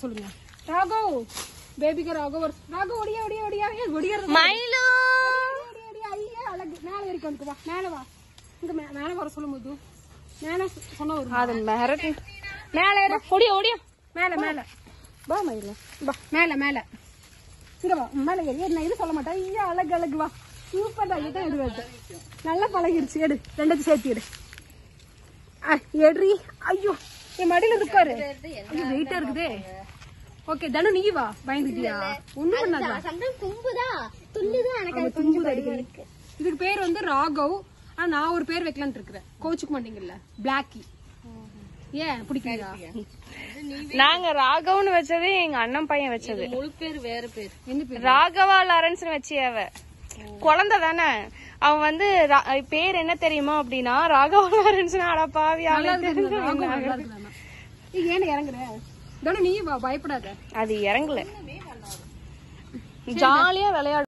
சொல்லுங்க ராகவ் பேபிக்கு ராகவ் ஒரு ராகவ் ஒடியா ஒடியா ஒடியா ஏன் ஒடியாரு மயிலு ஓடி, ஓடி, ஐயே, அழகு. மேல வரைக்கும் வந்துட்டு வா மேல வா இங்க மே- மேல வர சொல்லும்போது மேல சொன்ன ஒரு அது மிரட்டு மேல ஏறு ஓடியா ஓடியா மேல மேல வா மயிலு வா மேல மேல இங்க வா மேல ஏறி ஏறு, நான் இது சொல்ல மாட்டேன் ஐயா அழகு அழகு வா சூப்பர் தான் இதுதான் எது வருது நல்லா பழகிடுச்சு எடு ரெண்டுத்தையும் சேர்த்து எடு ஆ, எடுறி ஐயோ என் மடியில இருக்காரு ஐயோ வெயிட்டா இருக்குதே ஓகே தனு நீ வா பயந்துட்டியா ஒண்ணும் பண்ணாதா சம்டைம் தும்புதான் துள்ளுதான் எனக்கு அவன் தும்பு அடிக்குது இதுக்கு பேர் வந்து ராகவ் ஆனா நான் ஒரு பேர் வைக்கலாம்னு இருக்கிறேன் கோச்சுக்க மாட்டீங்கல்ல பிளாக்கி ஏன் பிடிக்கலையா நாங்க ராகவ்னு வச்சது எங்க அண்ணன் பையன் வச்சது முழு பேர் வேற பேர் என்ன பேர் ராகவா லாரன்ஸ்னு வச்சு அவ குழந்தை தானே அவன் வந்து ரா- பேர் என்ன தெரியுமா அப்படின்னா ராகவா லாரன்ஸ் அட பாவி நல்லா அவனுக்கு இருக்கு இந்த ராகவ் நல்லா இருக்கு ஆனா. ஏய், ஏன் இறங்குற தனு நீ வா பயப்படாத அது இறங்கல ஜாலியா விளையாடு